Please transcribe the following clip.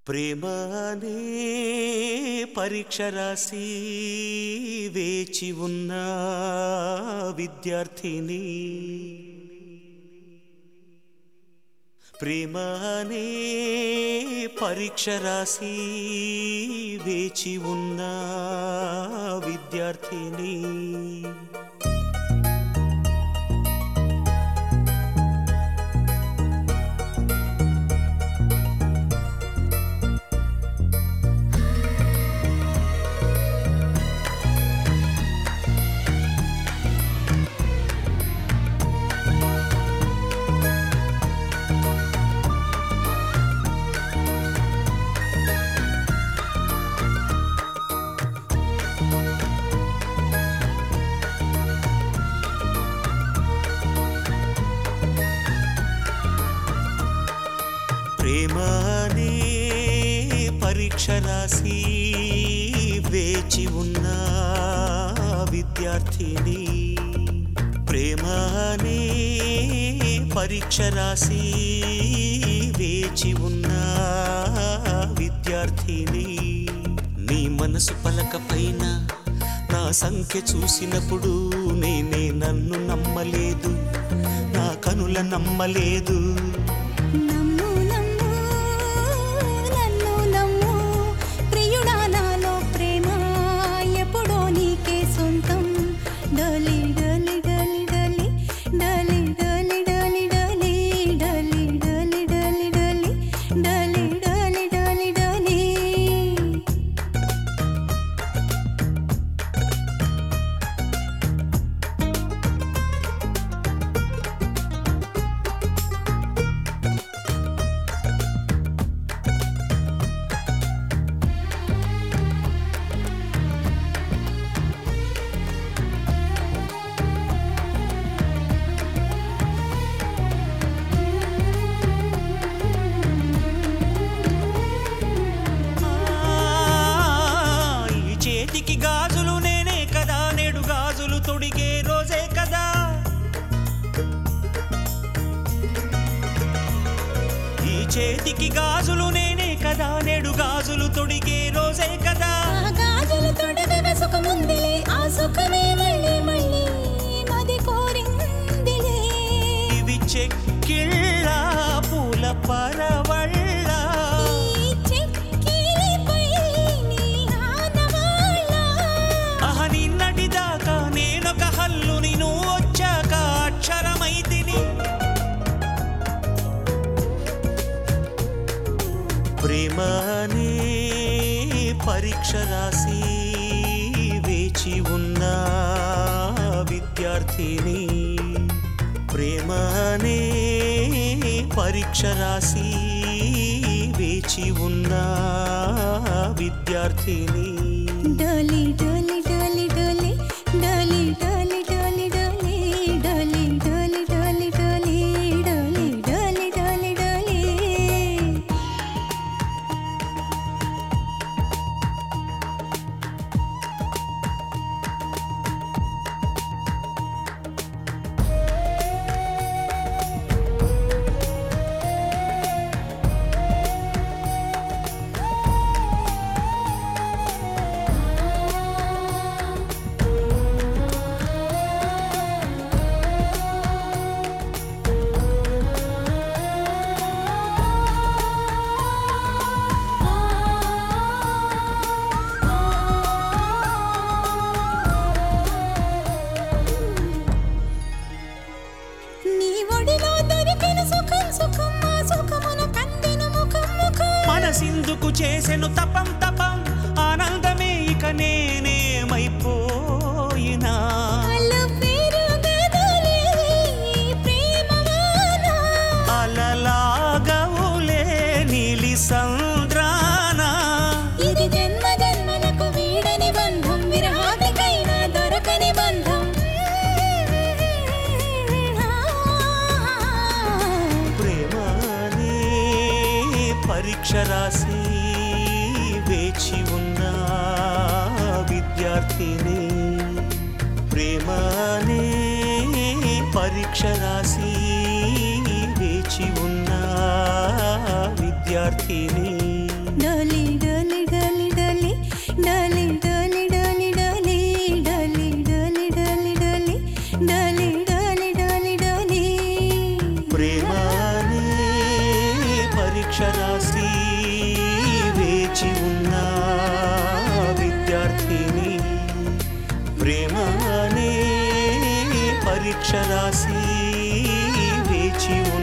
ప్రేమ అనే పరీక్ష రాసి వేచి ఉన్న విద్యార్థిని ప్రేమ అనే పరీక్ష రాసి వేచి ఉన్న విద్యార్థిని ప్రేమ అనే పరీక్ష రాసి వేచి ఉన్న విద్యార్థిని ప్రేమ అనే పరీక్ష రాసి వేచి ఉన్న విద్యార్థిని నీ మనసు పలక పైన నా సంఖ్య చూసినప్పుడు నేనే నన్ను నమ్మలేదు నా కనుల నమ్మలేదు నమ్ము నమ్ము నన్ను నమ్ము ప్రియుడా నాలో ప్రేమ ఎప్పుడో నీకే సొంతం డలి డలి డలి డలి డలి డలి డలి డలి డలి డలి డలి డలి డలి డలి డలి డలి ఆ, ఈ చేతికి గాజులు నేనే కదా నేడు గాజులు తొడిగే రోజే కదా ఈ చేతికి గాజులు నేనే కదా నేడు గాజులు తొడిగే రోజే కదా ఆ గాజులు తొడగగా సుఖముందిలే ఆ సుఖమే మళ్ళీ మళ్ళీ మది కోరిందిలే ఇవి చెక్కిళ్ళ పూల పరవళ్ళ ఈ చెక్కిలిపై నీ ఆనవాళ్ళ అహ నిన్నటి దాకా నేనొక హల్లుని నువ్వు వచ్చాక అక్షరమైతిని ప్రేమనే పరీక్ష రాసి వేచి ఉన్న విద్యార్థిని ప్రేమనే పరీక్ష రాసి వేచి ఉన్న విద్యార్థిని డలి డలి డలి డలి డలి డలి డలి డలి డలి డలి డలి డలి డలి డలి డలి డలి నీ ఒడిలో దొరికిన సుఖం సుఖం ఆ సుఖమున కందిన ముఖం ముఖం మనసిందుకు చేసెను తపం తపం ఆనందమే ఇక నేనేమైపోయినా అల్లు పేరు గదలే ప్రేమవాన అలలాగవులే నీలి సంద్రాన ఇది జన్మ జన్మలకు వీడని బంధం విరహానికైనా దొరకని బంధం ప్రేమనే పరీక్ష రాసి వేచి ఉన్న విద్యార్థిని ప్రేమనే పరీక్ష రాసి వేచి ఉన్న విద్యార్థిని అక్షరాసి వేచి